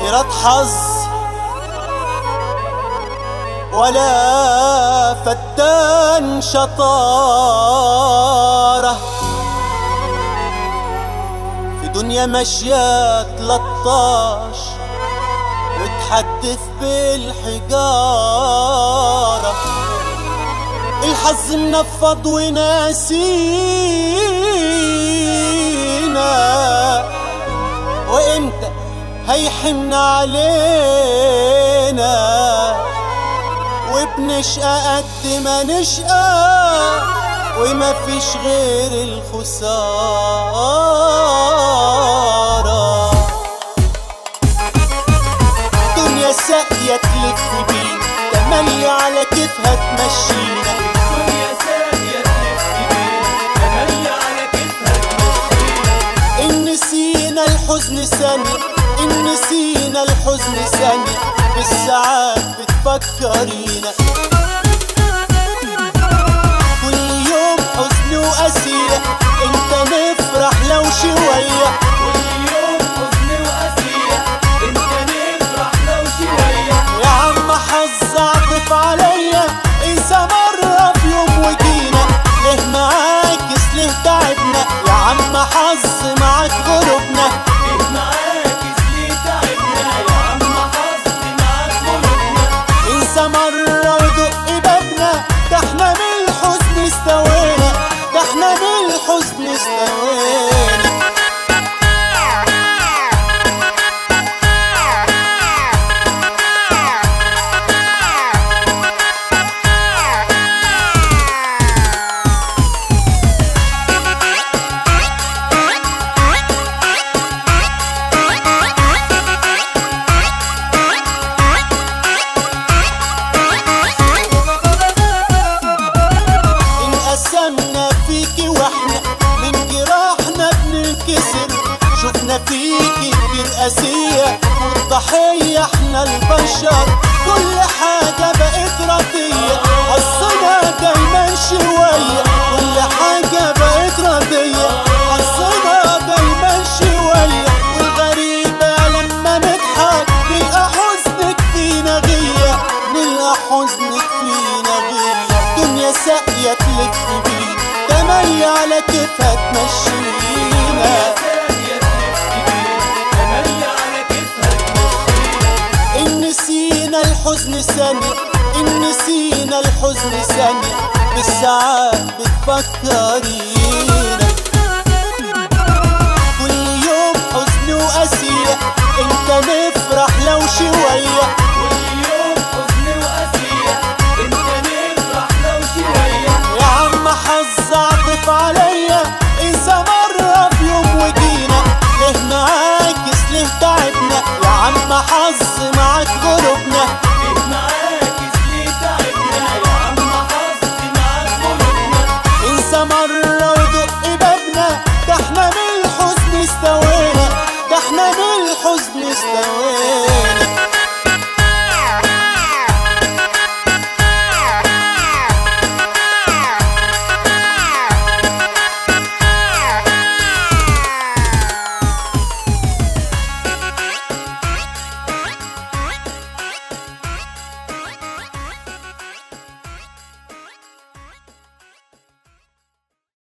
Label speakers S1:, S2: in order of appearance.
S1: إراد حظ ولا فتان شطارة في دنيا ماشية تلطاش وتحدث بالحجارة الحظ منفض وناسينا وامتى هيحن علينا وبنشقى قد ما نشقى وما فيش غير الخسارة دنيا ساقية تلف بينا تملي على كيفها تمشينا
S2: دنيا ساقية تلف بينا تملي على كتفها تمشينا
S1: إن نسينا الحزن ثانية إن نسينا الحزن ثانية بالساعات بتفكرينا كل يوم حزن وقسية انت نفرح لو شوية
S2: كل يوم حزن وقسية انت نفرح لو شوية
S1: يا عم حظ عطف عليا انسى مرة في يوم وجينا ليه معاكس ليه تعبنا يا عم حظ معاك غربنا
S2: ليه معاكس ليه تعبنا يا عم حظ معاك قلوبنا
S1: انسى مرة ودق بابنا ده احنا من الحزن استوينا ده احنا من الحزن استوينا انقسمنا فيكي واحنا من جراحنا بننكسر شفنا فيكي كتير قاسية والضحية احنا البشر كل حاجة بقت ردية حظنا دايما شوية كل حاجة بقت ردية حظنا دايما شوية والغريبة لما نضحك نلقى حزنك فينا غية نلقى حزنك فينا غية دنيا ساقية تلف بينا تملي على كيفها تمشينا
S2: ساقية تلف بينا تملي على كتفها تمشينا
S1: إن نسينا الحزن ثانية إن نسينا الحزن ثانية بالساعات بتفكرينا كل يوم حزن وقسية انت نفرح لو شوية
S2: كل يوم حزن وقسية انت نفرح لو شوية
S1: يا عم حظ عطف عليا انسى مرة في يوم وجينا ليه معاكس ليه تعبنا يا عم حظ معاك غربنا
S2: ليه معاكس ليه تعبنا يا عم حظ معاك قلوبنا
S1: انسى مرة ودق بابنا ده احنا من الحزن استوينا ده احنا من الحزن استوينا